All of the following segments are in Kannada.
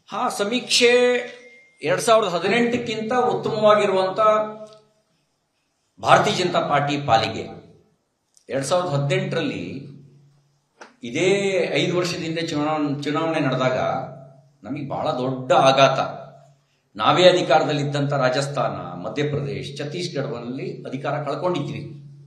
ಆ ಸಮೀಕ್ಷೆ ಎರಡ್ ಸಾವಿರದ ಹದಿನೆಂಟಕ್ಕಿಂತ ಉತ್ತಮವಾಗಿರುವಂತ ಭಾರತೀಯ ಜನತಾ ಪಾರ್ಟಿ ಪಾಲಿಗೆ ಎರಡ್ ಸಾವಿರದ ಹದಿನೆಂಟರಲ್ಲಿ ಇದೇ ಐದು ವರ್ಷದಿಂದ ಚುನಾವಣೆ ಚುನಾವಣೆ ನಡೆದಾಗ ನಮಗೆ ಬಹಳ ದೊಡ್ಡ ಆಘಾತ ನಾವೇ ಅಧಿಕಾರದಲ್ಲಿದ್ದಂಥ ರಾಜಸ್ಥಾನ ಮಧ್ಯಪ್ರದೇಶ್ ಛತ್ತೀಸ್ಗಢದಲ್ಲಿ ಅಧಿಕಾರ ಕಳ್ಕೊಂಡಿದ್ವಿ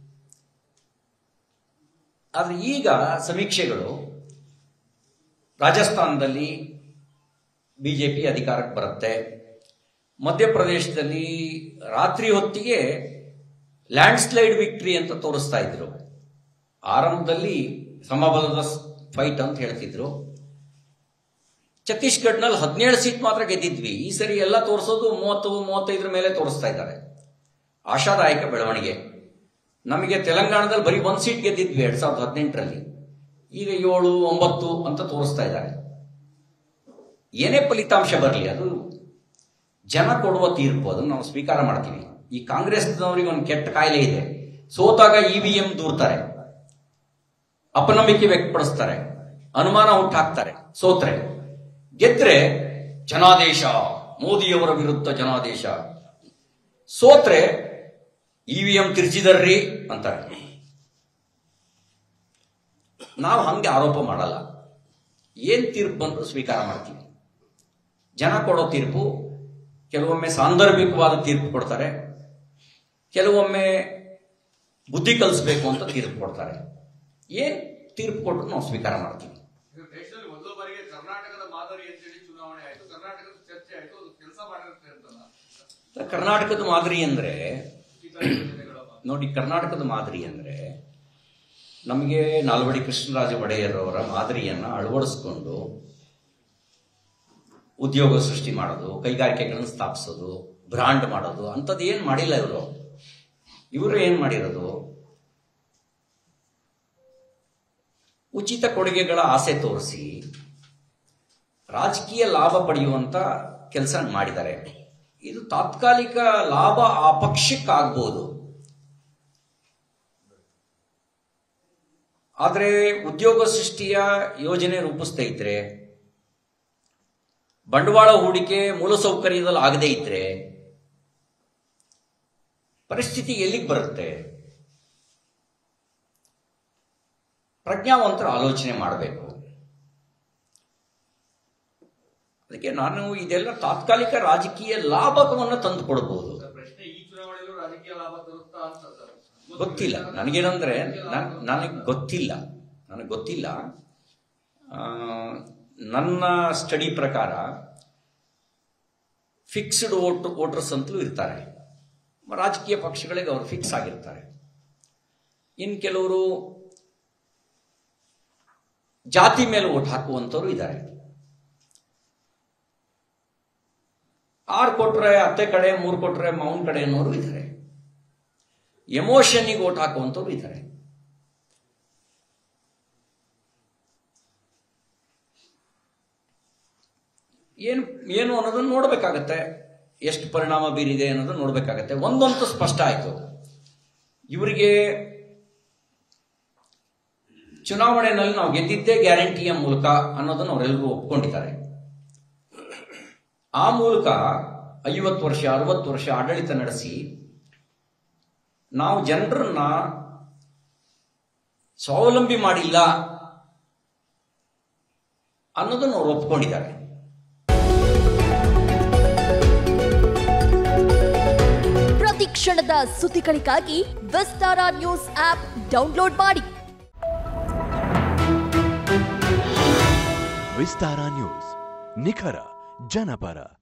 ಆದ್ರೆ ಈಗ ಸಮೀಕ್ಷೆಗಳು ರಾಜಸ್ಥಾನದಲ್ಲಿ ಬಿಜೆಪಿ ಅಧಿಕಾರಕ್ಕೆ ಬರುತ್ತೆ ಮಧ್ಯಪ್ರದೇಶದಲ್ಲಿ ರಾತ್ರಿ ಹೊತ್ತಿಗೆ ಲ್ಯಾಂಡ್ ಸ್ಲೈಡ್ ವಿಕ್ಟ್ರಿ ಅಂತ ತೋರಿಸ್ತಾ ಇದ್ರು ಆರಂಭದಲ್ಲಿ ಸಮಬಲದ ಫೈಟ್ ಅಂತ ಹೇಳ್ತಿದ್ರು ಛತ್ತೀಸ್ಗಢನಲ್ಲಿ ಹದಿನೇಳು ಸೀಟ್ ಮಾತ್ರ ಗೆದ್ದಿದ್ವಿ ಈ ಸರಿ ಎಲ್ಲ ತೋರಿಸೋದು ಮೂವತ್ತು ಮೂವತ್ತೈದರ ಮೇಲೆ ತೋರಿಸ್ತಾ ಇದ್ದಾರೆ ಆಶಾದಾಯಕ ಬೆಳವಣಿಗೆ ನಮಗೆ ತೆಲಂಗಾಣದಲ್ಲಿ ಬರೀ ಒಂದು ಸೀಟ್ ಗೆದ್ದಿದ್ವಿ ಎರಡ್ ಸಾವಿರದ ಹದಿನೆಂಟರಲ್ಲಿ ಈಗ ಏಳು ಒಂಬತ್ತು ಅಂತ ತೋರಿಸ್ತಾ ಇದ್ದಾರೆ ಏನೇ ಫಲಿತಾಂಶ ಬರಲಿ ಅದು ಜನ ಕೊಡುವ ತೀರ್ಪು ಅದನ್ನು ನಾವು ಸ್ವೀಕಾರ ಮಾಡ್ತೀವಿ ಈ ಕಾಂಗ್ರೆಸ್ನವರಿಗೆ ಒಂದು ಕೆಟ್ಟ ಕಾಯಿಲೆ ಇದೆ ಸೋತಾಗ ಇ ವಿ ಎಂ ದೂರ್ತಾರೆ ಅಪನಂಬಿಕೆ ವ್ಯಕ್ತಪಡಿಸ್ತಾರೆ ಅನುಮಾನ ಹುಟ್ಟಾಕ್ತಾರೆ ಸೋತ್ರೆ ಗೆದ್ರೆ ಜನಾದೇಶ ಮೋದಿಯವರ ವಿರುದ್ಧ ಜನಾದೇಶ ಸೋತ್ರೆ ಇವಿಎಂ ತಿರ್ಚಿದರ್ರಿ ಅಂತಾರೆ ನಾವು ಹಂಗೆ ಆರೋಪ ಮಾಡಲ್ಲ ಏನ್ ತೀರ್ಪು ಬಂದರೂ ಸ್ವೀಕಾರ ಮಾಡ್ತೀವಿ ಜನ ಕೊಡೋ ತೀರ್ಪು ಕೆಲವೊಮ್ಮೆ ಸಾಂದರ್ಭಿಕವಾದ ತೀರ್ಪು ಕೊಡ್ತಾರೆ ಕೆಲವೊಮ್ಮೆ ಬುದ್ಧಿ ಕಲಿಸ್ಬೇಕು ಅಂತ ತೀರ್ಪು ಕೊಡ್ತಾರೆ ಏನ್ ತೀರ್ಪು ಕೊಟ್ಟರು ನಾವು ಸ್ವೀಕಾರ ಮಾಡ್ತೀವಿ ಇದು ದೇಶದಲ್ಲಿ ಮೊದಲ ಬಾರಿಗೆ ಕರ್ನಾಟಕದ ಮಾದರಿ ಅಂತೇಳಿ ಚುನಾವಣೆ ಆಯ್ತು ಕರ್ನಾಟಕದ ಚರ್ಚೆ ಆಯ್ತು ಅದು ಕೆಲಸ ಮಾಡಿರುತ್ತೆ ಅಂತಲ್ಲ ಕರ್ನಾಟಕದ ಮಾದರಿ ಅಂದ್ರೆ ಉಚಿತ ಯೋಜನೆಗಳ ಬಗ್ಗೆ. ನೋಡಿ ಕರ್ನಾಟಕದ ಮಾದರಿ ಅಂದ್ರೆ ನಮಗೆ ನಾಲ್ವಡಿ ಕೃಷ್ಣರಾಜ ಒಡೆಯರ್ ಅವರ ಮಾದರಿಯನ್ನ ಅಳವಡಿಸ್ಕೊಂಡು ಉದ್ಯೋಗ ಸೃಷ್ಟಿ ಮಾಡೋದು ಕೈಗಾರಿಕೆಗಳನ್ನು ಸ್ಥಾಪಿಸೋದು ಬ್ರಾಂಡ್ ಮಾಡೋದು ಅಂಥದ್ದು ಏನ್ ಮಾಡಿಲ್ಲ ಇವರು ಇವರು ಏನ್ ಮಾಡಿರೋದು ಉಚಿತ ಕೊಡುಗೆಗಳ ಆಸೆ ತೋರಿಸಿ ರಾಜಕೀಯ ಲಾಭ ಪಡೆಯುವಂತ ಕೆಲಸ ಮಾಡಿದ್ದಾರೆ ಇದು ತಾತ್ಕಾಲಿಕ ಲಾಭ ಆ ಪಕ್ಷಕ್ಕಾಗ್ಬೋದು ಆದರೆ ಉದ್ಯೋಗ ಸೃಷ್ಟಿಯ ಯೋಜನೆ ರೂಪಿಸ್ತಾ ಇದ್ರೆ ಬಂಡವಾಳ ಹೂಡಿಕೆ ಮೂಲಸೌಕರ್ಯದಲ್ಲಿ ಆಗದೇ ಇದ್ರೆ ಪರಿಸ್ಥಿತಿ ಎಲ್ಲಿಗೆ ಬರುತ್ತೆ ಪ್ರಜ್ಞಾವಂತರ ಆಲೋಚನೆ ಮಾಡಬೇಕು ಅದಕ್ಕೆ ನಾನು ಇದೆಲ್ಲ ತಾತ್ಕಾಲಿಕ ರಾಜಕೀಯ ಲಾಭವನ್ನು ತಂದು ಕೊಡಬಹುದು ಸರ್, ಪ್ರಶ್ನೆ ಈ ಚುನಾವಣೆಯಲ್ಲೂ ರಾಜಕೀಯ ಲಾಭ ತರುತ್ತಾ ಅಂತ ಸರ್ ಗೊತ್ತಿಲ್ಲ ನನಗೇನಂದ್ರೆ ನನ್- ನನಗೆ ಗೊತ್ತಿಲ್ಲ ನನಗೆ ಗೊತ್ತಿಲ್ಲ ಆ, ನನ್ನ ಸ್ಟಡಿ ಪ್ರಕಾರ ಫಿಕ್ಸ್ಡ್ ವೋಟ್ ವೋಟರ್ಸ್ ಅಂತಲೂ ಇರ್ತಾರೆ ರಾಜಕೀಯ ಪಕ್ಷಗಳಿಗೆ ಅವರು ಫಿಕ್ಸ್ ಆಗಿರ್ತಾರೆ ಇನ್ನು ಕೆಲವರು ಜಾತಿ ಮೇಲೆ ವೋಟ್ ಹಾಕುವಂಥವ್ರು ಇದ್ದಾರೆ ಆರು ಕೊಟ್ರೆ ಅತ್ತೆ ಕಡೆ ಮೂರು ಕೊಟ್ರೆ ಮಾವನ ಕಡೆ ಅನ್ನೋರು ಇದ್ದಾರೆ ಎಮೋಷನ್ಗೆ ಓಟ್ ಹಾಕುವಂಥವ್ರು ಇದ್ದಾರೆ ಏನು ಏನು ಅನ್ನೋದನ್ನ ನೋಡ್ಬೇಕಾಗತ್ತೆ ಎಷ್ಟು ಪರಿಣಾಮ ಬೀರಿದೆ ಅನ್ನೋದನ್ನ ನೋಡ್ಬೇಕಾಗತ್ತೆ ಒಂದಂತೂ ಸ್ಪಷ್ಟ ಆಯ್ತು ಇವರಿಗೆ ಚುನಾವಣೆಯಲ್ಲಿ ನಾವು ಗೆದ್ದಿದ್ದೇ ಗ್ಯಾರಂಟಿಯ ಮೂಲಕ ಅನ್ನೋದನ್ನು ಅವರೆಲ್ಲರೂ ಒಪ್ಕೊಂಡಿದ್ದಾರೆ ಆ ಮೂಲಕ ಐವತ್ತು ವರ್ಷ ಅರವತ್ತು ವರ್ಷ ಆಡಳಿತ ನಡೆಸಿ ನಾವು ಜನರನ್ನ ಸ್ವಾವಲಂಬಿ ಮಾಡಿಲ್ಲ ಅನ್ನೋದನ್ನು ಅವ್ರು ಒಪ್ಕೊಂಡಿದ್ದಾರೆ ಪ್ರತಿ ಕ್ಷಣದ ಸುದ್ದಿಗಳಿಗಾಗಿ ವಿಸ್ತಾರ ನ್ಯೂಸ್ ಆಪ್ ಡೌನ್ಲೋಡ್ ಮಾಡಿ ವಿಸ್ತಾರ ನ್ಯೂಸ್ ನಿಖರ ಜನಪರ